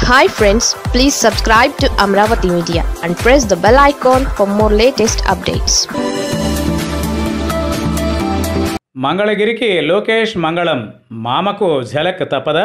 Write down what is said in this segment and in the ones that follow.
hi friends please subscribe to Amaravati media and press the bell icon for more latest updates మంగళగిరికి లోకేష్ మంగళం మామకు ఝలక్ తప్పదా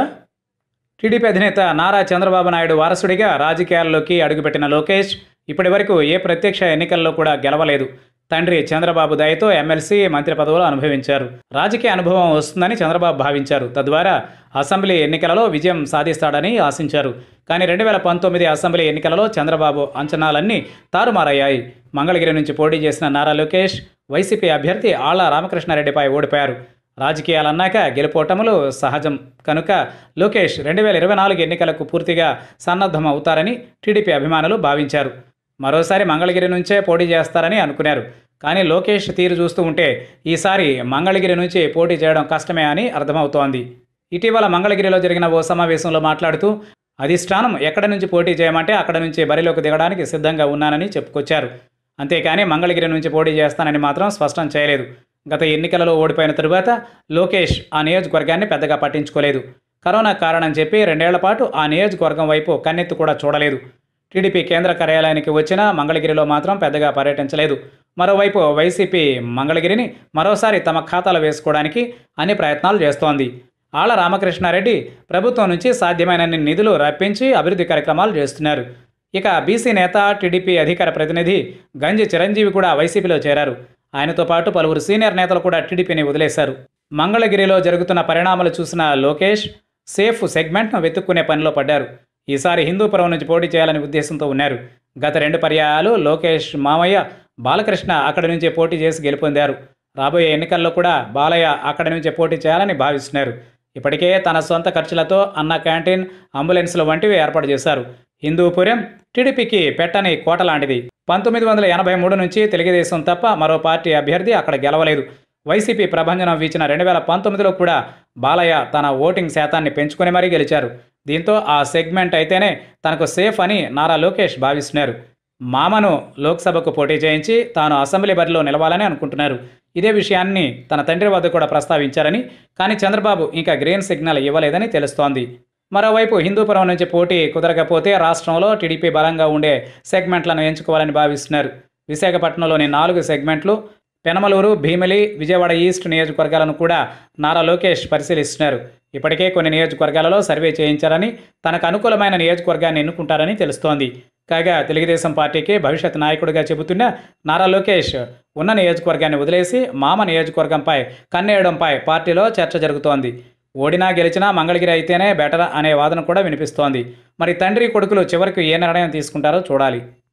TDP అధినేత నారా చంద్రబాబు నాయుడు వారసుడిగా రాజకీయాల్లోకి అడుగుపెట్టిన లోకేష్ ఇప్పటి వరకు ఏ ప్రత్యక్ష ఎన్నికల్లో కూడా గెలవలేదు తండ్రి చంద్రబాబు దయతో ఎమ్మెల్సీ మంత్రి పదవులు అనుభవించారు రాజకీయ అనుభవం వస్తుందని చంద్రబాబు భావించారు తద్వారా అసెంబ్లీ ఎన్నికలలో విజయం సాధిస్తాడని ఆశించారు కానీ రెండు వేల పంతొమ్మిది అసెంబ్లీ ఎన్నికలలో చంద్రబాబు అంచనాలన్నీ తారుమారయ్యాయి మంగళగిరి నుంచి పోటీ చేసిన నారా లోకేష్ వైసీపీ అభ్యర్థి ఆళ్ల రామకృష్ణారెడ్డిపై ఓడిపోయారు రాజకీయాలన్నాక గెలుపోటములు సహజం కనుక లోకేష్ రెండు వేల ఇరవై నాలుగు ఎన్నికలకు పూర్తిగా సన్నద్ధం అవుతారని టీడీపీ అభిమానులు భావించారు మరోసారి మంగళగిరి నుంచే పోటీ చేస్తారని అనుకున్నారు కానీ లోకేష్ తీరు చూస్తూ ఉంటే ఈసారి మంగళగిరి నుంచి పోటీ చేయడం కష్టమే అని అర్థమవుతోంది ఇటీవల మంగళగిరిలో జరిగిన ఓ సమావేశంలో మాట్లాడుతూ అధిష్టానం ఎక్కడి నుంచి పోటీ చేయమంటే అక్కడ నుంచి బరిలోకి దిగడానికి సిద్ధంగా ఉన్నానని చెప్పుకొచ్చారు అంతేకాని మంగళగిరి నుంచి పోటీ చేస్తానని మాత్రం స్పష్టం చేయలేదు గత ఎన్నికలలో ఓడిపోయిన తరువాత లోకేష్ ఆ నియోజకవర్గాన్ని పెద్దగా పట్టించుకోలేదు కరోనా కారణం చెప్పి రెండేళ్ల పాటు ఆ నియోజకవర్గం వైపు కన్నెత్తి కూడా చూడలేదు టీడీపీ కేంద్ర కార్యాలయానికి వచ్చిన మంగళగిరిలో మాత్రం పెద్దగా పర్యటించలేదు మరోవైపు వైసీపీ మంగళగిరిని మరోసారి తమ ఖాతాలో వేసుకోవడానికి అన్ని ప్రయత్నాలు చేస్తోంది ఆళ్ల రామకృష్ణారెడ్డి ప్రభుత్వం నుంచి సాధ్యమైనన్ని నిధులు రప్పించి అభివృద్ధి కార్యక్రమాలు చేస్తున్నారు ఇక బీసీ నేత టీడీపీ అధికార ప్రతినిధి గంజి చిరంజీవి కూడా వైసీపీలో చేరారు ఆయనతో పాటు పలువురు సీనియర్ నేతలు కూడా టీడీపీని వదిలేశారు మంగళగిరిలో జరుగుతున్న పరిణామాలు చూసిన లోకేష్ సేఫ్ సెగ్మెంట్ను వెతుక్కునే పనిలో పడ్డారు ఈసారి హిందూపురం నుంచి పోటీ చేయాలనే ఉద్దేశంతో ఉన్నారు గత రెండు పర్యాయాలు లోకేష్ మామయ్య బాలకృష్ణ అక్కడి నుంచే పోటీ చేసి గెలుపొందారు రాబోయే ఎన్నికల్లో కూడా బాలయ్య అక్కడి నుంచే పోటీ చేయాలని భావిస్తున్నారు ఇప్పటికే తన సొంత ఖర్చులతో అన్న క్యాంటీన్ అంబులెన్స్ల వంటివి ఏర్పాటు చేశారు హిందూపురం టీడీపీకి పెట్టని కోట లాంటిది పంతొమ్మిది వందల ఎనభై మూడు నుంచి తెలుగుదేశం తప్ప మరో పార్టీ అభ్యర్థి అక్కడ గెలవలేదు వైసీపీ ప్రభంజనం వీచిన రెండు వేల పంతొమ్మిదిలో కూడా బాలయ్య తన ఓటింగ్ శాతాన్ని పెంచుకుని మరీ గెలిచారు దీంతో ఆ సెగ్మెంట్ అయితేనే తనకు సేఫ్ అని నారా లోకేష్ భావిస్తున్నారు మామను లోక్సభకు పోటీ చేయించి తాను అసెంబ్లీ బరిలో నిలవాలని అనుకుంటున్నారు ఇదే విషయాన్ని తన తండ్రి వద్ద కూడా ప్రస్తావించారని కానీ చంద్రబాబు ఇంకా గ్రీన్ సిగ్నల్ ఇవ్వలేదని తెలుస్తోంది మరోవైపు హిందూపురం నుంచి పోటీ కుదరకపోతే రాష్ట్రంలో టీడీపీ బలంగా ఉండే సెగ్మెంట్లను ఎంచుకోవాలని భావిస్తున్నారు విశాఖపట్నంలోని నాలుగు సెగ్మెంట్లు పెనమలూరు భీమిలి విజయవాడ ఈస్ట్ నియోజకవర్గాలను కూడా నారా లోకేష్ పరిశీలిస్తున్నారు ఇప్పటికే కొన్ని నియోజకవర్గాలలో సర్వే చేయించారని తనకు అనుకూలమైన నియోజకవర్గాన్ని ఎన్నుకుంటారని తెలుస్తోంది కాగా తెలుగుదేశం పార్టీకి భవిష్యత్ నాయకుడిగా చెబుతున్న నారా లోకేష్ ఉన్న నియోజకవర్గాన్ని వదిలేసి మామ నియోజకవర్గంపై కన్నేయడంపై పార్టీలో చర్చ జరుగుతోంది ఓడినా గెలిచినా మంగళగిరి అయితేనే బెటర్ అనే వాదన కూడా వినిపిస్తోంది మరి తండ్రి కొడుకులు చివరికి ఏ నిర్ణయం తీసుకుంటారో చూడాలి